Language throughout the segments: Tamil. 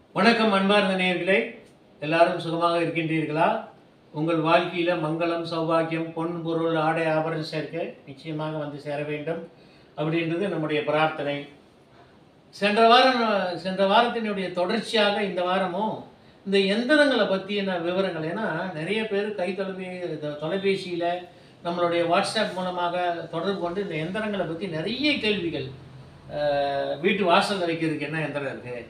வணக்கம் அன்பார்ந்த நேயர்களே எல்லாரும் சுகமாக இருக்கின்றீர்களா உங்கள் வாழ்க்கையில மங்களம் சௌபாக்கியம் பொன் பொருள் ஆடை ஆபரண சேர்க்கை நிச்சயமாக வந்து சேர வேண்டும் அப்படின்றது நம்முடைய பிரார்த்தனை சென்ற வாரம் சென்ற வாரத்தினுடைய தொடர்ச்சியாக இந்த வாரமும் இந்த எந்திரங்களை பற்றின விவரங்கள் ஏன்னா நிறைய பேர் கை தொலைபே தொலைபேசியில் நம்மளுடைய வாட்ஸ்அப் மூலமாக தொடர்பு கொண்டு இந்த எந்திரங்களை பற்றி நிறைய கேள்விகள் அஹ், வீட்டு வாசல்ல வைக்கிறதுக்கு என்ன எந்திரம் இருக்குது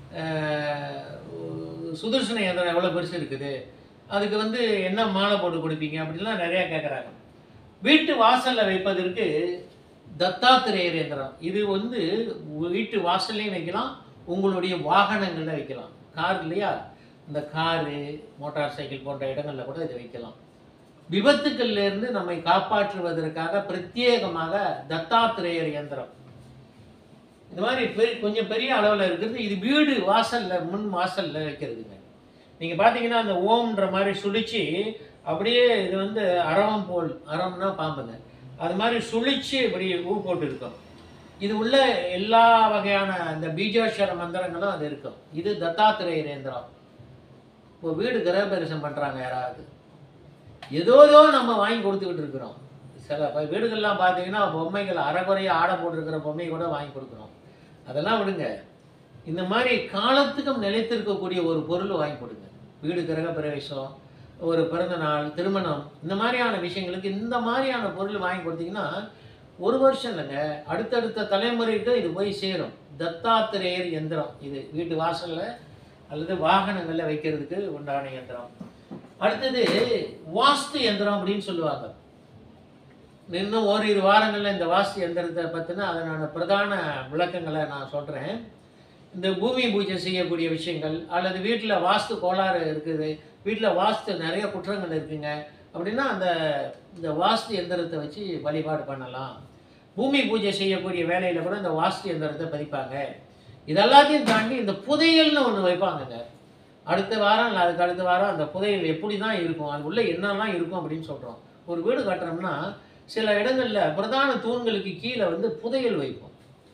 சுதர்சன எந்திரம் எவ்வளோ பெருசு இருக்குது அதுக்கு வந்து என்ன மாலை போட்டு கொடுப்பீங்க அப்படின்லாம் நிறையா கேட்குறாங்க வீட்டு வாசலில் வைப்பதற்கு தத்தாத்திரேயர் எந்திரம் இது வந்து வீட்டு வாசல்லையும் வைக்கலாம் உங்களுடைய வாகனங்களில் வைக்கலாம் கார் இல்லையா இந்த காரு மோட்டார் சைக்கிள் போன்ற இடங்களில் கூட இதை வைக்கலாம் விபத்துக்கள்ல இருந்து நம்மை காப்பாற்றுவதற்காக பிரத்யேகமாக தத்தாத்திரேயர் இயந்திரம் இந்த மாதிரி பெரிய கொஞ்சம் பெரிய அளவில் இருக்கிறது இது வீடு வாசல்ல முன் வாசல்ல வைக்கிறதுங்க நீங்கள் பார்த்தீங்கன்னா அந்த ஓம்ன்ற மாதிரி சுழிச்சு அப்படியே இது வந்து அரவம் போல் அரவம்னா பாம்புங்க அது மாதிரி சுழிச்சு இப்படி ஊ போட்டு இருக்கும் இது உள்ள எல்லா வகையான அந்த பீஜாட்சர மந்திரங்களும் அது இருக்கும் இது தத்தாத்திரேயர் இயந்திரம் இப்போ வீடு கிரகபிரவேசம் பண்ணுறாங்க யாராவது ஏதோ ஏதோ நம்ம வாங்கி கொடுத்துக்கிட்டு இருக்கிறோம் சில ப- வீடுகள்லாம் பார்த்தீங்கன்னா பொம்மைகள் அரைகுறைய ஆடை போட்டிருக்கிற பொம்மை கூட வாங்கி கொடுக்குறோம் அதெல்லாம் விடுங்க இந்த மாதிரி காலத்துக்கும் நிலைத்திருக்கக்கூடிய ஒரு பொருள் வாங்கி கொடுங்க வீடு கிரக பிரவேசம் ஒரு பிறந்த நாள் திருமணம் இந்த மாதிரியான விஷயங்களுக்கு இந்த மாதிரியான பொருள் வாங்கி கொடுத்தீங்கன்னா ஒரு வருஷம் இல்லைங்க அடுத்தடுத்த தலைமுறைக்கு இது போய் சேரும் தத்தாத்திரேயர் எந்திரம் இது வீட்டு வாசல்ல அல்லது வாகனங்களில் வைக்கிறதுக்கு உண்டான எந்திரம் அடுத்தது வாஸ்து எந்திரம் அப்படின்னு சொல்லுவாங்க இன்னும் ஓரிரு வாரங்களில் இந்த வாஸ்து எந்திரத்தை பற்றின அதனான பிரதான விளக்கங்களை நான் சொல்கிறேன் இந்த பூமி பூஜை செய்யக்கூடிய விஷயங்கள் அல்லது வீட்டில் வாஸ்து கோளாறு இருக்குது வீட்டில் வாஸ்து நிறைய குற்றங்கள் இருக்குங்க அப்படின்னா அந்த இந்த வாஸ்து எந்திரத்தை வச்சு வழிபாடு பண்ணலாம் பூமி பூஜை செய்யக்கூடிய வேலையில் கூட இந்த வாஸ்து எந்திரத்தை பதிப்பாங்க இதெல்லாத்தையும் தாண்டி இந்த புதையல்னு ஒன்று வைப்பாங்கங்க அடுத்த வாரம் இல்லை அதுக்கு அடுத்த வாரம் அந்த புதையல் எப்படி தான் இருக்கும் அது உள்ள என்னெல்லாம் இருக்கும் அப்படின்னு சொல்கிறோம் ஒரு வீடு கட்டுறோம்னா சில இடங்களில் பிரதான தூண்களுக்கு கீழே வந்து புதையல் வைப்போம்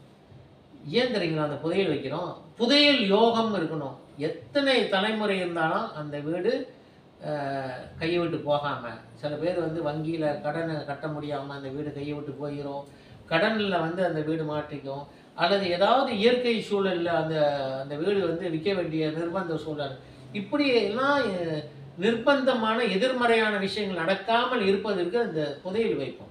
ஏன் தெரியுங்களா அந்த புதையல் வைக்கிறோம் புதையல் யோகம் இருக்கணும் எத்தனை தலைமுறை இருந்தாலும் அந்த வீடு அஹ், கையை விட்டு போகாமல் சில பேர் வந்து வங்கியில் கடனை கட்ட முடியாமல் அந்த வீடு கையை விட்டு போயிடும் கடனில் வந்து அந்த வீடு மாட்டிக்கும் அல்லது ஏதாவது இயற்கை சூழலில் அந்த அந்த வீடு வந்து விற்க வேண்டிய நிர்பந்த சூழல் இப்படி எல்லாம் அஹ், நிர்பந்தமான எதிர்மறையான விஷயங்கள் நடக்காமல் இருப்பதற்கு அந்த புதையல் வைப்போம்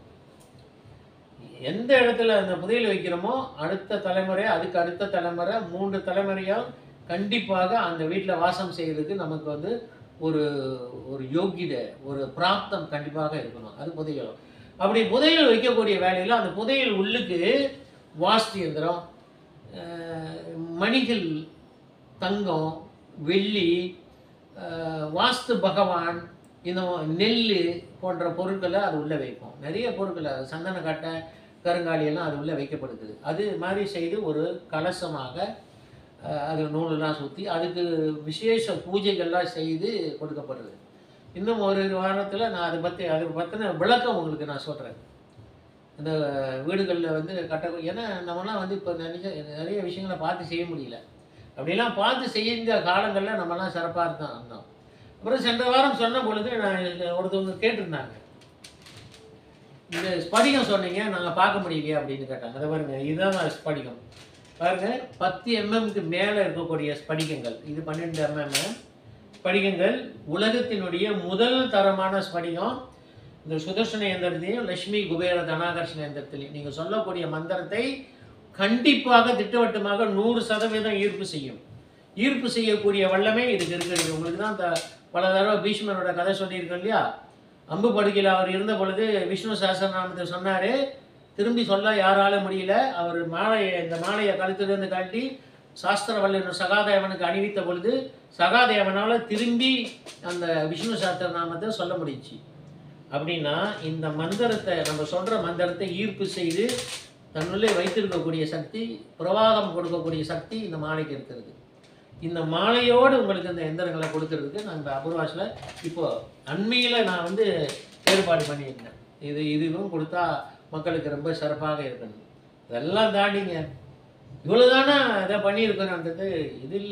எந்த இடத்துல அந்த புதையல் வைக்கிறோமோ அடுத்த தலைமுறை அதுக்கு அடுத்த தலைமுறை மூன்று தலைமுறையாக கண்டிப்பாக அந்த வீட்டில் வாசம் செய்யறதுக்கு நமக்கு வந்து ஒரு ஒரு யோகிதை ஒரு பிராப்தம் கண்டிப்பாக இருக்கணும் அது புதையல் அப்படி புதையல் வைக்கக்கூடிய வேலையில் அந்த புதையல் உள்ளுக்கு வாஸ்து இயந்திரம் அஹ், மணிகள் தங்கம் வெள்ளி அஹ், வாஸ்து பகவான் இந்த நெல் போன்ற பொருட்களை அது உள்ளே வைப்போம் நிறைய பொருட்களை சந்தன கட்டை கருங்காலி எல்லாம் அது உள்ளே வைக்கப்படுது அது மாதிரி செய்து ஒரு கலசமாக அஹ், அது நூலெல்லாம் சுற்றி அதுக்கு விசேஷ பூஜைகள்லாம் செய்து கொடுக்கப்படுது இன்னும் ஒரு வாரத்தில் நான் அதை பற்றி அதை பற்றின விளக்கம் உங்களுக்கு நான் சொல்கிறேன் இந்த வீடுகளில் வந்து கட்ட ஏன்னா நம்மலாம் வந்து இப்போ நினைச்ச நிறைய விஷயங்களை பார்த்து செய்ய முடியல அப்படிலாம் பார்த்து செய்த காலங்களில் நம்மலாம் சிறப்பாக இருந்தோம் இருந்தோம் அப்புறம் சென்ற வாரம் சொன்ன பொழுது நான் இந்த ஒருத்தவங்க கேட்டிருந்தாங்க இந்த ஸ்படிகம் சொன்னீங்க நாங்கள் பார்க்க முடியலையே அப்படின்னு கேட்டாங்க அதை பாருங்க இதுதான் ஸ்படிகம் பாருங்க பத்து எம்எம்க்கு மேலே இருக்கக்கூடிய ஸ்படிகங்கள் இது பன்னெண்டு எம்எம் ஸ்படிகங்கள் உலகத்தினுடைய முதல் தரமான ஸ்படிகம் இந்த சுதர்சன எந்திரத்தையும் லட்சுமி குபேர தனாகர்ஷண எந்திரத்திலையும் நீங்கள் சொல்லக்கூடிய மந்திரத்தை கண்டிப்பாக திட்டவட்டமாக நூறு சதவீதம் ஈர்ப்பு செய்யும் ஈர்ப்பு செய்யக்கூடிய வல்லமே இதுக்கு இருக்கிறது உங்களுக்கு தான் அந்த பல தடவை பீஷ்மரோட கதை சொல்லியிருக்கோம் இல்லையா அம்பு படுக்கையில் அவர் இருந்த பொழுது விஷ்ணு சஹஸ்ரநாமத்தை சொன்னார் திரும்பி சொல்ல யாரால முடியல அவர் மாலையை இந்த மாலையை கழுத்திலிருந்து கழட்டி சாஸ்திர வல்லுநர் சகாதேவனுக்கு அணிவித்த பொழுது சகாதேவனால் திரும்பி அந்த விஷ்ணு சாஸ்திர நாமத்தை சொல்ல முடிஞ்சுச்சு அப்படின்னா இந்த மந்திரத்தை நம்ம சொல்கிற மந்திரத்தை ஈர்ப்பு செய்து தன்னுள்ளே வைத்திருக்கக்கூடிய சக்தி பிரவாகம் கொடுக்கக்கூடிய சக்தி இந்த மாலைக்கு இருக்கிறது இந்த மாலையோடு உங்களுக்கு இந்த எந்திரங்களை கொடுக்கறதுக்கு நான் இந்த அபூர்வாஸில் இப்போ அண்மையில் நான் வந்து ஏற்பாடு பண்ணியிருந்தேன் இது இதுவும் கொடுத்தா மக்களுக்கு ரொம்ப சிறப்பாக இருக்கணும் இதெல்லாம் தாண்டிங்க இவ்வளோதானே இதை பண்ணியிருக்கிறோன்றது இது இல்லை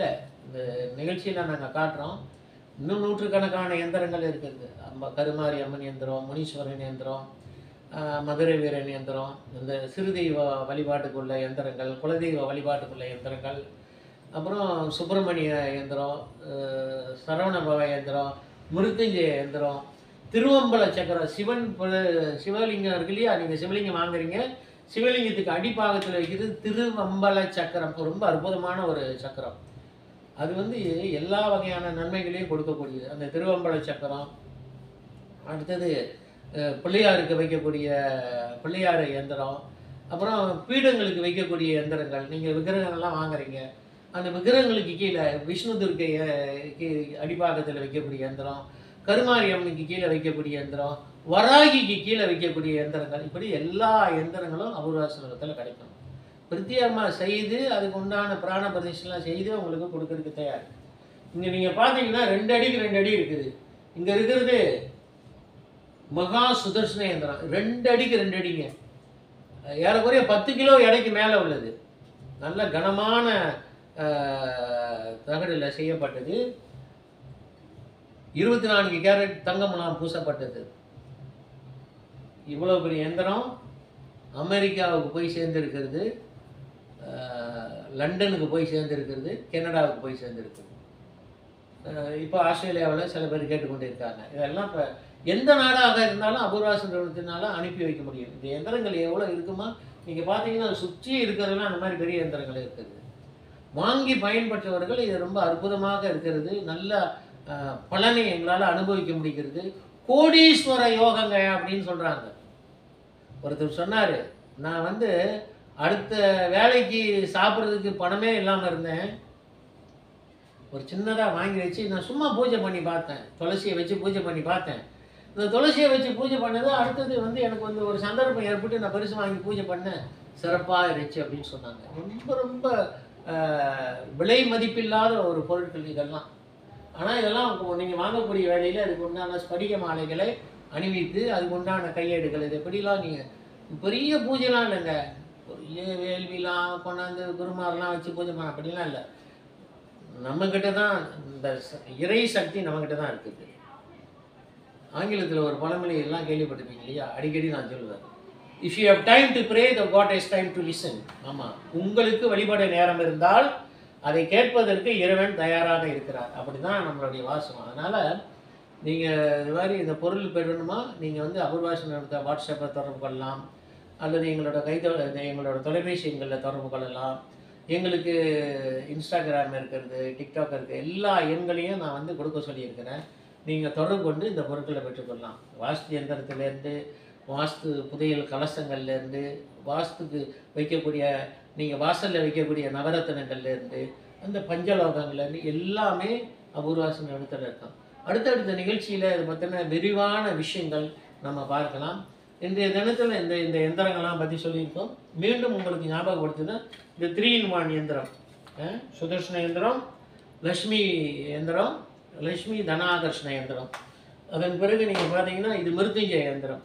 இந்த நிகழ்ச்சியில் நாங்கள் காட்டுறோம் இன்னும் நூற்றுக்கணக்கான எந்திரங்கள் இருக்குது அம்ப கருமாரி அம்மன் எந்திரம் முனீஸ்வரன் எந்திரம் ஆஹ் மதுரை வீரன் எந்திரம் இந்த சிறுதெய்வ வழிபாட்டுக்குள்ள எந்திரங்கள் குலதெய்வ வழிபாட்டுக்குள்ள எந்திரங்கள் அப்புறம் சுப்பிரமணிய எந்திரம் ஆஹ் சரவண பவ எந்திரம் மிருத்துஞ்சய எந்திரம் திருவம்பல சக்கரம் சிவன் ப- சிவலிங்கம் இருக்கு இல்லையா நீங்கள் சிவலிங்கம் வாங்குறீங்க சிவலிங்கத்துக்கு அடிப்பாகத்தில் வைக்கிறது திருவம்பல சக்கரம் ரொம்ப அற்புதமான ஒரு சக்கரம் அது வந்து எல்லா வகையான நன்மைகளையும் கொடுக்கக்கூடியது அந்த திருவம்பல சக்கரம் அடுத்தது அஹ், பிள்ளையாருக்கு வைக்கக்கூடிய பிள்ளையார் எந்திரம் அப்புறம் பீடங்களுக்கு வைக்கக்கூடிய எந்திரங்கள் நீங்கள் விக்கிரகங்கள்லாம் வாங்குறீங்க அந்த விக்கிரகங்களுக்கு கீழே விஷ்ணு துர்க்கை அஹ், கீ- அடிப்பாகத்தில் வைக்கக்கூடிய எந்திரம் கருமாரி அம்மனுக்கு கீழே வைக்கக்கூடிய எந்திரம் வராகிக்கு கீழே வைக்கக்கூடிய எந்திரங்கள் இப்படி எல்லா எந்திரங்களும் அபூர்வாசனத்தில் கிடைக்கும் பிரத்யேகமாக செய்து அதுக்கு உண்டான பிராண பிரதிஷ்டெல்லாம் செய்து உங்களுக்கு கொடுக்கறதுக்கு தயார் இங்கே நீங்கள் பார்த்தீங்கன்னா ரெண்டு அடிக்கு ரெண்டு அடி இருக்குது இங்கே இருக்கிறது மகா சுதர்சன இயந்திரம் ரெண்டு அடிக்கு ரெண்டு அடிங்க ஏறக்குறைய பத்து கிலோ எடைக்கு மேலே உள்ளது நல்ல கனமான அஹ், தகடுல செய்யப்பட்டது இருபத்தி நான்கு கேரட் தங்கமுலாம் பூசப்பட்டது இவ்வளோ பெரிய எந்திரம் அமெரிக்காவுக்கு போய் சேர்ந்திருக்கிறது அஹ், லண்டனுக்கு போய் சேர்ந்திருக்கிறது கனடாவுக்கு போய் சேர்ந்திருக்கிறது அஹ், இப்போ ஆஸ்திரேலியாவில் சில பேர் கேட்டுக்கொண்டு இருக்காங்க இதெல்லாம் இப்போ எந்த நாடாக இருந்தாலும் அபூர்வாசன் நிறுவனத்தினால அனுப்பி வைக்க முடியும் இந்த எந்திரங்கள் எவ்வளோ இருக்குமா நீங்கள் பார்த்தீங்கன்னா சுற்றி இருக்கிறதெல்லாம் அந்த மாதிரி பெரிய எந்திரங்கள் இருக்குது வாங்கி பயன்பெற்றவர்கள் இது ரொம்ப அற்புதமாக இருக்கிறது நல்ல அஹ், பலனை எங்களால் அனுபவிக்க முடிகிறது கோடீஸ்வர யோகங்க அப்படின்னு சொல்கிறாங்க ஒருத்தர் சொன்னார் நான் வந்து அடுத்த வேலைக்கு சாப்பிட்றதுக்கு பணமே இல்லாமல் இருந்தேன் ஒரு சின்னதாக வாங்கி வச்சு நான் சும்மா பூஜை பண்ணி பார்த்தேன் துளசியை வச்சு பூஜை பண்ணி பார்த்தேன் இந்த துளசியை வச்சு பூஜை பண்ணது அடுத்தது வந்து எனக்கு வந்து ஒரு சந்தர்ப்பம் ஏற்பட்டு நான் பெருசு வாங்கி பூஜை பண்ணேன் சிறப்பாக இருந்துச்சு அப்படின்னு சொன்னாங்க ரொம்ப ரொம்ப ஆஹ், விலை மதிப்பில்லாத ஒரு பொருட்கள் இதெல்லாம் ஆனால் இதெல்லாம் நீங்கள் வாங்கக்கூடிய வேலையில் அதுக்கு உண்டான ஸ்படிக மாலைகளை அணிவித்து அதுக்கு உண்டான கையேடுகள் இது எப்படிலாம் நீங்கள் பெரிய பூஜைலாம் இல்லைங்க பெரிய வேள்விலாம் கொண்டாந்து குருமாரெலாம் வச்சு பூஜை பண்ண அப்படிலாம் இல்லை நம்மக்கிட்ட தான் இந்த ச- இறை சக்தி நம்மக்கிட்ட தான் இருக்குது ஆங்கிலத்தில் ஒரு பழமொழி எல்லாம் கேள்விப்பட்டிருப்பீங்க இல்லையா அடிக்கடி நான் சொல்லுவேன் if you have time to pray the God is time to listen ஆமாம் உங்களுக்கு வழிபட நேரம் இருந்தால் அதை கேட்பதற்கு இறைவன் தயாராக இருக்கிறார் அப்படி தான் நம்மளுடைய வாசம் அதனால் நீங்கள் இது மாதிரி இந்த பொருள் பெறணுமா நீங்கள் வந்து அபூர்வாசன் நடத்த வாட்ஸ்அப்பை தொடர்பு கொள்ளலாம் அல்லது எங்களோட கைத்தொ எங்களோட தொலைபேசி எண்களில் தொடர்பு கொள்ளலாம் எங்களுக்கு இன்ஸ்டாகிராம் இருக்கிறது டிக்டாக் இருக்குது எல்லா எண்களையும் நான் வந்து கொடுக்க சொல்லியிருக்கிறேன் நீங்கள் தொடர்பு கொண்டு இந்த பொருட்களை பெற்றுக்கொள்ளலாம் வாஸ்து இயந்திரத்திலேருந்து வாஸ்து புதையல் கலசங்கள்லேருந்து வாஸ்துக்கு வைக்கக்கூடிய நீங்கள் வாசலில் வைக்கக்கூடிய நவரத்தினங்கள்லேருந்து அந்த பஞ்சலோகங்கள்லேருந்து எல்லாமே அபூர்வாசன இடத்துல இருக்கும் அடுத்தடுத்த நிகழ்ச்சியில் இது பற்றின விரிவான விஷயங்கள் நம்ம பார்க்கலாம் இன்றைய தினத்தில் இந்த இந்த எந்திரங்கள்லாம் பற்றி சொல்லியிருக்கோம் மீண்டும் உங்களுக்கு ஞாபகப்படுத்துனா இந்த த்ரீ இன் ஒன் எந்திரம் அஹ், சுதர்ஷன எந்திரம் லக்ஷ்மி எந்திரம் லக்ஷ்மி தனாகர்ஷ்ண எந்திரம் அதன் பிறகு நீங்கள் பார்த்தீங்கன்னா இது மிருத்யுஞ்சய எந்திரம்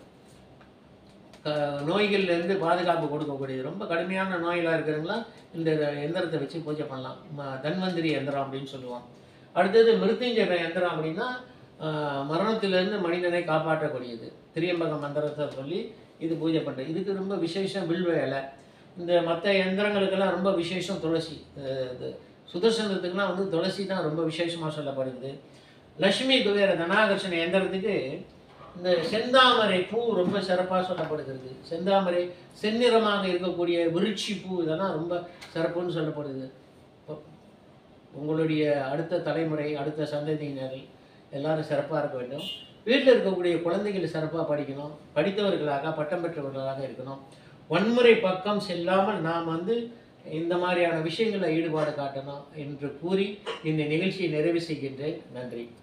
க- நோய்கள்லேருந்து பாதுகாப்பு கொடுக்கக்கூடியது ரொம்ப கடுமையான நோயெல்லாம் இருக்கிறவங்களா இந்த எந்திரத்தை வச்சு பூஜை பண்ணலாம் ம- தன்வந்திரி எந்திரம் அப்படின்னு சொல்லுவோம் அடுத்தது மிருத்யுஞ்சய எந்திரம் அப்படின்னா ஆஹ், மரணத்திலிருந்து மனிதனை காப்பாற்றக்கூடியது திரியம்பக மந்திரத்தை சொல்லி இது பூஜை பண்ணுறது இதுக்கு ரொம்ப விசேஷம் வில்வ இலை இந்த மற்ற எந்திரங்களுக்கெல்லாம் ரொம்ப விசேஷம் துளசி அஹ் இது சுதர்சனத்துக்குலாம் வந்து துளசி தான் ரொம்ப விசேஷமாக சொல்லப்படுது லக்ஷ்மி குபேர தனாகர்ஷண எந்திரத்துக்கு இந்த செந்தாமரை பூ ரொம்ப சிறப்பாக சொல்லப்படுகிறது செந்தாமரை செந்நிறமாக இருக்கக்கூடிய விருட்சி பூ இதெல்லாம் ரொம்ப சிறப்புன்னு சொல்லப்படுது இப்போ உங்களுடைய அடுத்த தலைமுறை அடுத்த சந்ததியினர் எல்லாரும் சிறப்பாக இருக்க வேண்டும் வீட்டில் இருக்கக்கூடிய குழந்தைகள் சிறப்பாக படிக்கணும் படித்தவர்களாக பட்டம் பெற்றவர்களாக இருக்கணும் வன்முறை பக்கம் செல்லாமல் நாம் வந்து இந்த மாதிரியான விஷயங்களில் ஈடுபாடு காட்டணும் என்று கூறி இந்த நிகழ்ச்சியை நிறைவு செய்கின்றேன் நன்றி